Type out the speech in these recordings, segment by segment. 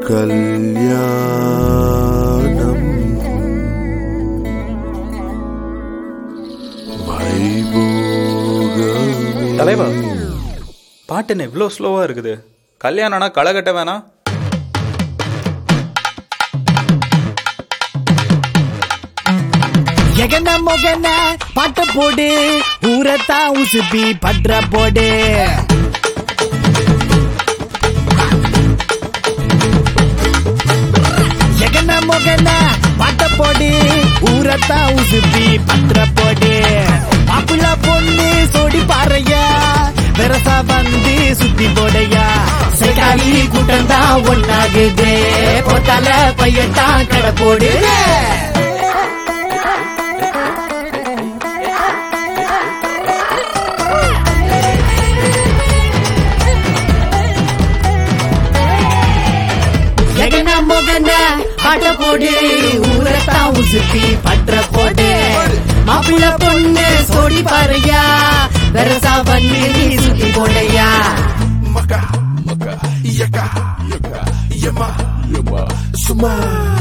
கல்யாணம் வைபோகமே தலைவா பாட்டு என்ன இவ்வளோ ஸ்லோவாக இருக்குது கல்யாணம்னா களை கட்ட வேணாம் எகன மொகன பாட்ட போடு ஊரத்தா உசுப்பி பற்ற போடு எகன மொகன பாட்ட போடு ஊரத்தா உசுப்பி பற்ற போடு மாப்பிள்ள பொண்ணு சோடி பாறையா வெரசா வந்து சுத்தி போடையா சைக்காலி கூட்டம் தான் ஒன்னாகுது போத்தால பையத்தான் கடை போடு எகன மொகன பாட்ட போடு ஊரத்தா உசுப்பி பற்ற போடு மாப்பிள்ள பொண்ணு சோடி பாறையா வெரசா பண்ணி நீ சுத்தி போடையா Maka, maka, yaka, yaka, yama, yama, suma.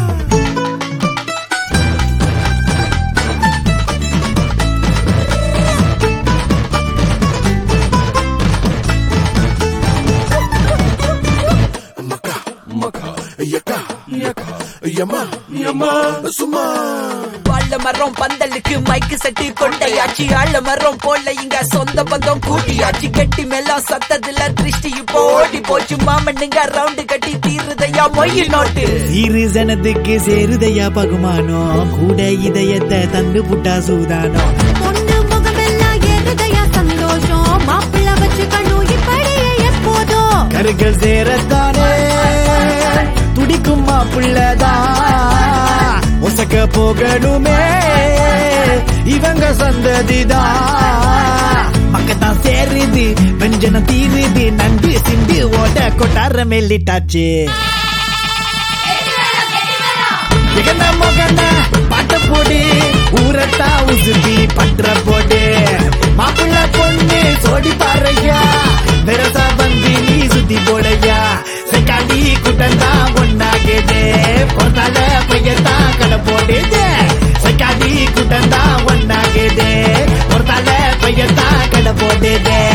Maka, maka, yaka, yaka, yama, yama, suma. வாழ மரம் பந்தலுக்கு மைக்கு செட்டு கொண்டையாச்சு ஆழ மரம் போல இங்க சொந்த பந்தம் கூட்டியாச்சு கெட்டி மேலாம் சத்ததுல திருஷ்டி இப்போ ஓடி போச்சு மாமண்ணுங்க ரவுண்டு கட்டி தீருதையா மொய் நோட்டு சீரு ஜனத்துக்கு சேருதையா பகுமானம் கூட இதயத்தை தந்து புட்டா சூதானம் பொண்ணு முகமெல்லாம் ஏறுதையா சந்தோஷம் மாப்பிள்ள வச்சுக்கணும் இப்படியே எப்போதும் கருகள் சேரத்தானே துடிக்கும் மாப்பிள்ளதான் ஒசக்க போகணுமே இவங்க சந்ததிதான் மக்கத்தான் சேருது வெஞ்சனம் தீருது நண்டு சிண்டு ஓட கொட்டார மெல்லிட்டாச்சு எகன மொகன பாட்ட போடு ஊரத்தா உசுப்பி பற்ற போடு மாப்பிள்ள பொண்ணு சோடி பாறையா வெரசா வந்து நீ சுத்தி போடையா செக்காண்டி கூட்டந்தா ஒன்னாகுது பொறந்தால பையத்தான் கடை போடுது செக்காண்டி கூட்டந்தா ஒன்னாகுது பொறந்தால பையத்தான் கடை போடுது